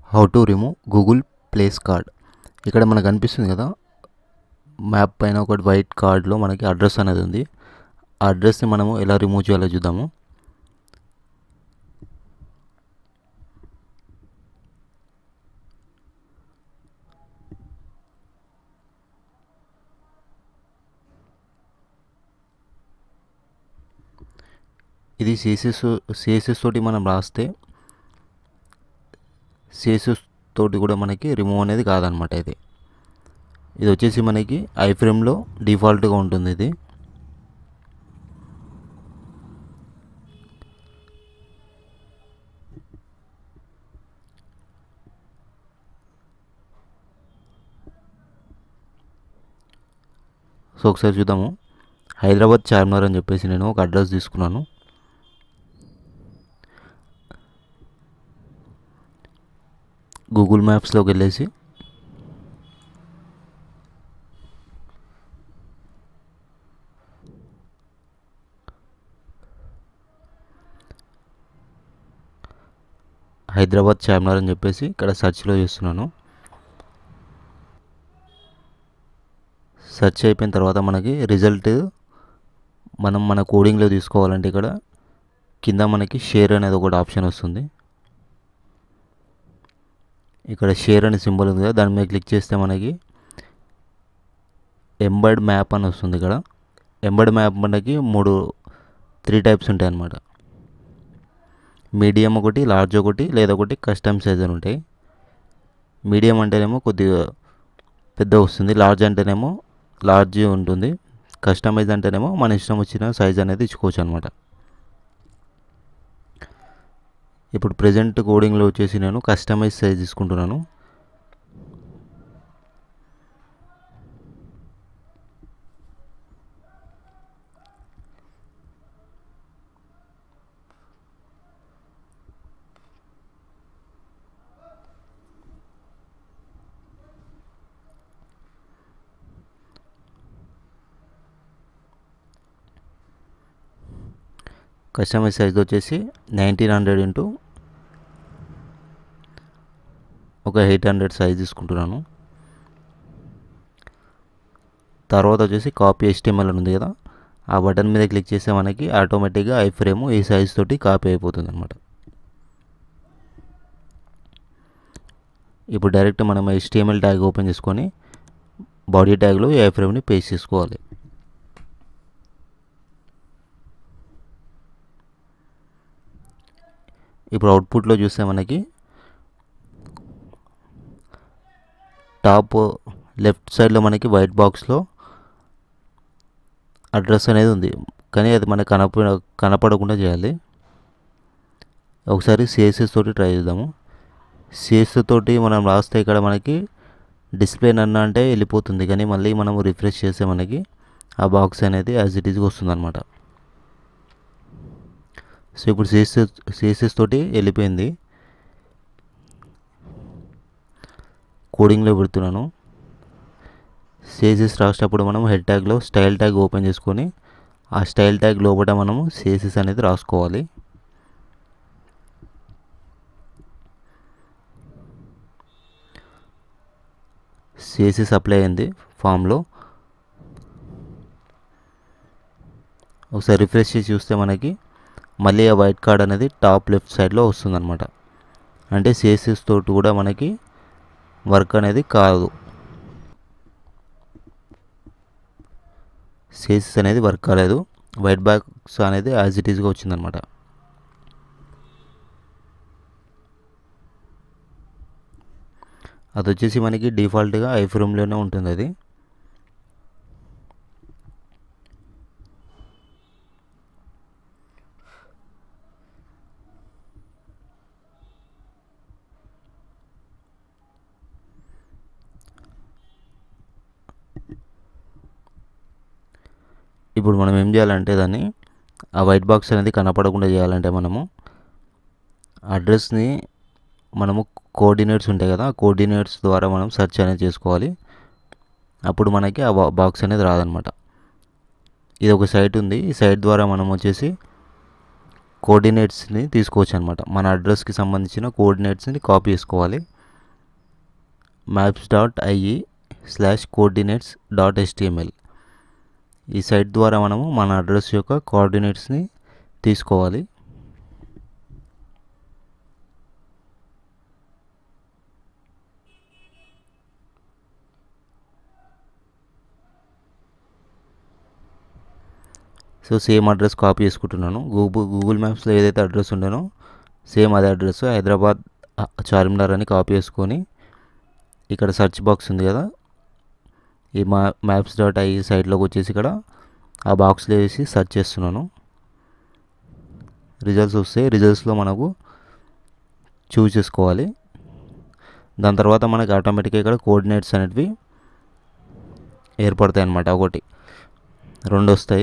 how to remove Google place card ఇక్కడ మనకు కనిపిస్తుంది కదా మ్యాప్ పైన ఒకటి వైట్ కార్డ్లో మనకి అడ్రస్ అనేది ఉంది ఆ అడ్రస్ని మనము ఎలా రిమూవ్ చేయాలో చూద్దాము ఇది సిఎస్ఎస్ సిఎస్ఎస్ తోటి మనం రాస్తే సిఎస్ఎస్ తోటి కూడా మనకి రిమూవ్ అనేది కాదనమాట ఇది ఇది వచ్చేసి మనకి ఐఫ్రేమ్లో డిఫాల్ట్గా ఉంటుంది ఇది సో ఒకసారి చూద్దాము హైదరాబాద్ చార్మినార్ అని చెప్పేసి నేను ఒక అడ్రస్ తీసుకున్నాను గూగుల్ మ్యాప్స్లోకి వెళ్ళేసి హైదరాబాద్ చార్మినార్ అని చెప్పేసి ఇక్కడ సెర్చ్లో చేస్తున్నాను సెర్చ్ అయిపోయిన తర్వాత మనకి రిజల్ట్ మనం మన కోడింగ్లో తీసుకోవాలంటే ఇక్కడ కింద మనకి షేర్ అనేది ఒకటి ఆప్షన్ వస్తుంది ఇక్కడ షేర్ అనే సింబల్ ఉంది కదా దాని మీద క్లిక్ చేస్తే మనకి ఎంబర్డ్ మ్యాప్ అని వస్తుంది ఇక్కడ ఎంబర్డ్ మ్యాప్ మనకి మూడు త్రీ టైప్స్ ఉంటాయి అన్నమాట మీడియం ఒకటి లార్జ్ ఒకటి లేదా ఒకటి కస్టమ్ సైజ్ అని ఉంటాయి మీడియం అంటేనేమో కొద్దిగా పెద్ద వస్తుంది లార్జ్ అంటేనేమో లార్జ్ ఉంటుంది కస్టమైజ్ అంటేనేమో మన ఇష్టం వచ్చిన సైజ్ అనేది ఇచ్చుకోవచ్చు అనమాట ఇప్పుడు ప్రజెంట్ కోడింగ్లో వచ్చేసి నేను కస్టమైజ్ సైజ్ తీసుకుంటున్నాను కస్టమైజ్ సైజ్ వచ్చేసి నైన్టీన్ హండ్రెడ్ ఇంటూ ఒక ఎయిట్ హండ్రెడ్ సైజ్ తీసుకుంటున్నాను తర్వాత వచ్చేసి కాపీ ఎస్టిఎంఎల్ ఉంది కదా ఆ బటన్ మీద క్లిక్ చేస్తే మనకి ఆటోమేటిక్గా ఐ ఫ్రేమ్ ఈ సైజ్ తోటి కాపీ అయిపోతుంది అనమాట ఇప్పుడు డైరెక్ట్ మనం ఎస్టిఎంఎల్ ట్యాగ్ ఓపెన్ చేసుకొని బాడీ ట్యాగ్లో ఈ ఐ ఫ్రేమ్ని పేస్ట్ చేసుకోవాలి ఇప్పుడు అవుట్పుట్లో చూస్తే మనకి టాప్ లెఫ్ట్ సైడ్లో మనకి వైట్ బాక్స్లో అడ్రస్ అనేది ఉంది కానీ అది మనకు కనప కనపడకుండా చేయాలి ఒకసారి సిఎస్ఎస్ తోటి ట్రై చేద్దాము సిఎస్ఎస్ తోటి మనం రాస్తే ఇక్కడ మనకి డిస్ప్లే నన్న అంటే వెళ్ళిపోతుంది కానీ మళ్ళీ మనం రిఫ్రెష్ చేస్తే మనకి ఆ బాక్స్ అనేది యాజ్ ఇట్ ఈజ్గా వస్తుంది అనమాట సో ఇప్పుడు సిఎస్ఎస్ సిఎస్ఎస్ తోటి వెళ్ళిపోయింది కోడింగ్లో పెడుతున్నాను సిఎస్ఎస్ రాసేటప్పుడు మనం హెడ్ ట్యాగ్లో స్టైల్ ట్యాగ్ ఓపెన్ చేసుకొని ఆ స్టైల్ ట్యాగ్ లోపల మనము సిఎస్ఎస్ అనేది రాసుకోవాలి సిఎస్ఎస్ అప్లై అయింది ఫామ్లో ఒకసారి రిఫ్రెష్ చేసి చూస్తే మనకి మళ్ళీ ఆ వైట్ కార్డ్ అనేది టాప్ లెఫ్ట్ సైడ్లో వస్తుందన్నమాట అంటే సిఎస్ఎస్ తోటి కూడా మనకి వర్క్ అనేది కాదు సిఎస్ఎస్ అనేది వర్క్ కాలేదు వైట్ బాక్స్ అనేది యాజ్ ఇట్ ఈస్గా వచ్చిందనమాట అది వచ్చేసి మనకి డిఫాల్ట్గా ఐఫ్రూమ్లోనే ఉంటుంది అది ఇప్పుడు మనం ఏం చేయాలంటే దాన్ని ఆ వైట్ బాక్స్ అనేది కనపడకుండా చేయాలంటే మనము అడ్రస్ని మనము కోఆర్డినేట్స్ ఉంటాయి కదా ఆ కోఆర్డినేట్స్ ద్వారా మనం సెర్చ్ అనేది చేసుకోవాలి అప్పుడు మనకి ఆ బాక్స్ అనేది రాదనమాట ఇది ఒక సైట్ ఉంది ఈ సైట్ ద్వారా మనం వచ్చేసి కోఆర్డినేట్స్ని తీసుకోవచ్చు అనమాట మన అడ్రస్కి సంబంధించిన కోఆర్డినేట్స్ని కాపీ చేసుకోవాలి maps dot IE slash coordinates dot HTML ఈ సైట్ ద్వారా మనము మన అడ్రస్ యొక్క కోఆర్డినేట్స్ని తీసుకోవాలి సో సేమ్ అడ్రస్ కాపీ చేసుకుంటున్నాను గూగుల్ గూగుల్ మ్యాప్స్లో ఏదైతే అడ్రస్ ఉండేనో సేమ్ అదే అడ్రస్ హైదరాబాద్ చార్మినార్ అని కాపీ చేసుకొని ఇక్కడ సెర్చ్ బాక్స్ ఉంది కదా ఈ మా మ్యాప్స్ డాట్ ఐ సైట్లోకి వచ్చేసి ఇక్కడ ఆ బాక్స్లో వేసి సెర్చ్ చేస్తున్నాను రిజల్ట్స్ వస్తే రిజల్ట్స్లో మనకు చూస్ చేసుకోవాలి దాని తర్వాత మనకి ఆటోమేటిక్గా ఇక్కడ కోఆర్డినేట్స్ అనేటివి ఏర్పడతాయి అన్నమాట ఒకటి రెండు వస్తాయి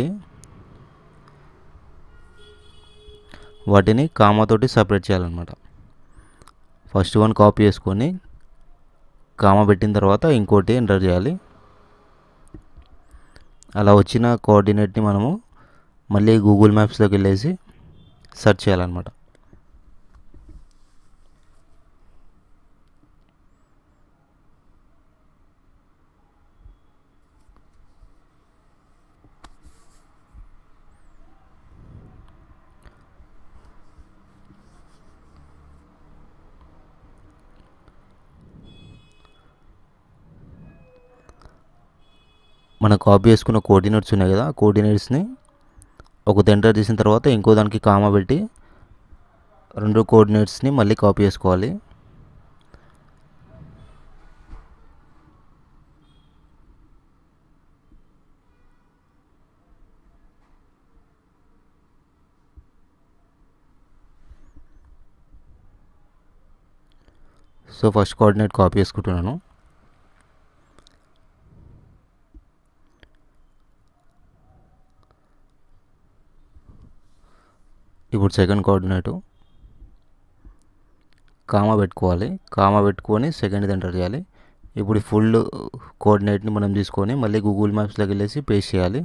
వాటిని కామాతోటి సపరేట్ చేయాలన్నమాట ఫస్ట్ వన్ కాపీ చేసుకొని కామా పెట్టిన తర్వాత ఇంకోటి ఎంటర్ చేయాలి అలా వచ్చిన కోఆర్డినేట్ని మనము మళ్ళీ గూగుల్ మ్యాప్స్లోకి వెళ్ళేసి సెర్చ్ చేయాలన్నమాట మనం కాపీ చేసుకున్న కోఆర్డినేట్స్ ఉన్నాయి కదా కోఆర్డినేట్స్ని ఒకటి ఎంటర్ చేసిన తర్వాత ఇంకో దానికి కామా పెట్టి రెండు కోఆర్డినేట్స్ని మళ్ళీ కాపీ చేసుకోవాలి సో ఫస్ట్ కోఆర్డినేట్ కాపీ చేసుకుంటున్నాను ఇప్పుడు సెకండ్ కోఆర్డినేటు కామా పెట్టుకోవాలి కామా పెట్టుకొని సెకండ్ ఎంటర్ చేయాలి ఇప్పుడు ఫుల్ కోఆర్డినేట్ని మనం తీసుకొని మళ్ళీ గూగుల్ మ్యాప్స్లోకి వెళ్ళేసి పేస్ట్ చేయాలి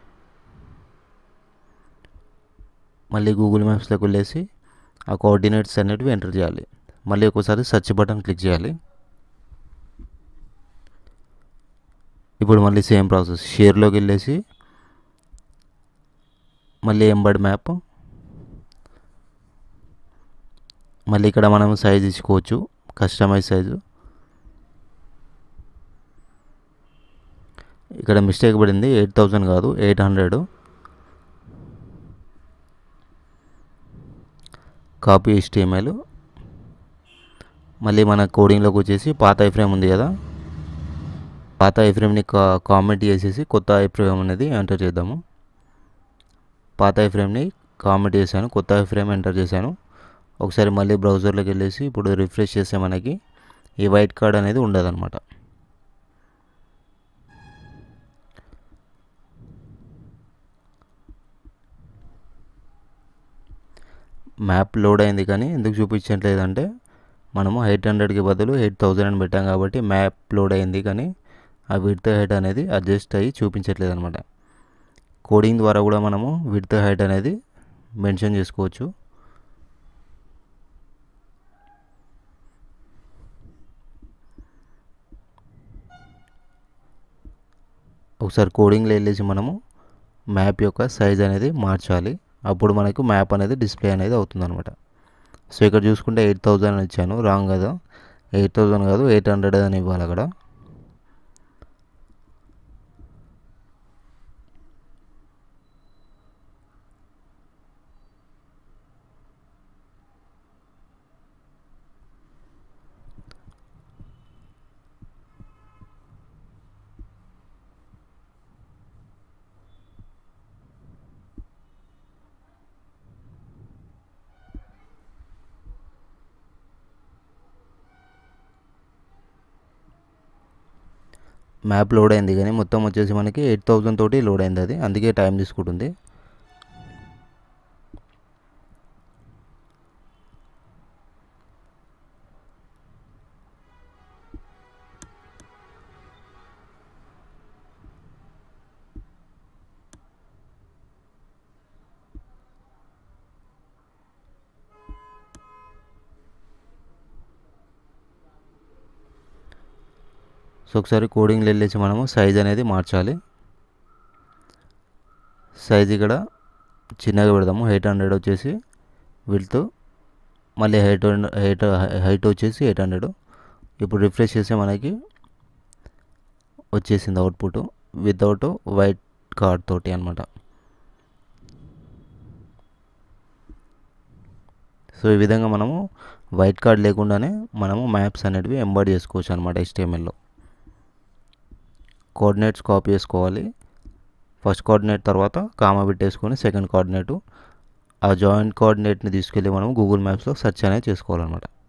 మళ్ళీ గూగుల్ మ్యాప్స్లోకి వెళ్ళేసి ఆ కోఆర్డినేట్స్ అనేటివి ఎంటర్ చేయాలి మళ్ళీ ఒకసారి సెర్చ్ బటన్ క్లిక్ చేయాలి ఇప్పుడు మళ్ళీ సేమ్ ప్రాసెస్ షేర్లోకి వెళ్ళేసి మళ్ళీ ఎంబడ్ మ్యాప్ మళ్ళీ ఇక్కడ మనం సైజ్ ఇచ్చుకోవచ్చు కస్టమైజ్ సైజు ఇక్కడ మిస్టేక్ పడింది ఎయిట్ థౌజండ్ కాదు ఎయిట్ హండ్రెడ్ కాపీ HTML మళ్ళీ మన కోడింగ్లోకి వచ్చేసి పాత ఐఫ్రేమ్ ఉంది కదా పాత ఐఫ్రేమ్ని కా కామెంట్ చేసేసి కొత్త ఐఫ్రేమ్ అనేది ఎంటర్ చేద్దాము పాత ఐఫ్రేమ్ని కామెంట్ చేశాను కొత్త ఐఫ్రేమ్ ఎంటర్ చేశాను ఒకసారి మళ్ళీ బ్రౌజర్లోకి వెళ్ళేసి ఇప్పుడు రిఫ్రెష్ చేస్తే మనకి ఈ వైట్ కార్డ్ అనేది ఉండదన్నమాట మ్యాప్ లోడ్ అయింది కానీ ఎందుకు చూపించట్లేదంటే మనము ఎయిట్ హండ్రెడ్కి బదులు ఎయిట్ థౌజండ్ అని పెట్టాం కాబట్టి మ్యాప్ లోడ్ అయింది కానీ ఆ విడ్త్ హైట్ అనేది అడ్జస్ట్ అయ్యి చూపించట్లేదు అనమాట కోడింగ్ ద్వారా కూడా మనము విడ్త్ హైట్ అనేది మెన్షన్ చేసుకోవచ్చు ఒకసారి కోడింగ్లో వెళ్ళేసి మనము మ్యాప్ యొక్క సైజ్ అనేది మార్చాలి అప్పుడు మనకు మ్యాప్ అనేది డిస్ప్లే అనేది అవుతుంది అనమాట సో ఇక్కడ చూసుకుంటే ఎయిట్ థౌజండ్ అని ఇచ్చాను రాంగ్ కదా ఎయిట్ థౌజండ్ కాదు ఎయిట్ హండ్రెడ్ అని ఇవ్వాలి అక్కడ మ్యాప్ లోడ్ అయింది కానీ మొత్తం వచ్చేసి మనకి ఎయిట్ థౌజండ్ తోటి లోడ్ అయింది అది అందుకే టైం తీసుకుంటుంది సో ఒకసారి కోడింగ్లో వెళ్ళేసి మనము సైజ్ అనేది మార్చాలి సైజ్ ఇక్కడ చిన్నగా పెడదాము ఎయిట్ హండ్రెడ్ వచ్చేసి విడ్త్ మళ్ళీ హైట్ హైట్ హైట్ వచ్చేసి ఎయిట్ హండ్రెడ్ ఇప్పుడు రిఫ్రెష్ చేస్తే మనకి వచ్చేసింది అవుట్పుట్ వితౌట్ వైట్ కార్డ్ తోటి అనమాట సో ఈ విధంగా మనము వైట్ కార్డ్ లేకుండానే మనము మ్యాప్స్ అనేటివి ఎంబర్డ్ చేసుకోవచ్చు అనమాట హెచ్టిఎంఎల్లో కోఆర్డినేట్స్ కాపీ చేసుకోవాలి ఫస్ట్ కోఆర్డినేట్ తర్వాత కామా పెట్టేసుకొని సెకండ్ కోఆర్డినేటు ఆ జాయింట్ కోఆర్డినేట్ని తీసుకెళ్ళి మనం గూగుల్ మ్యాప్స్లో సెర్చ్ అనేది చేసుకోవాలన్నమాట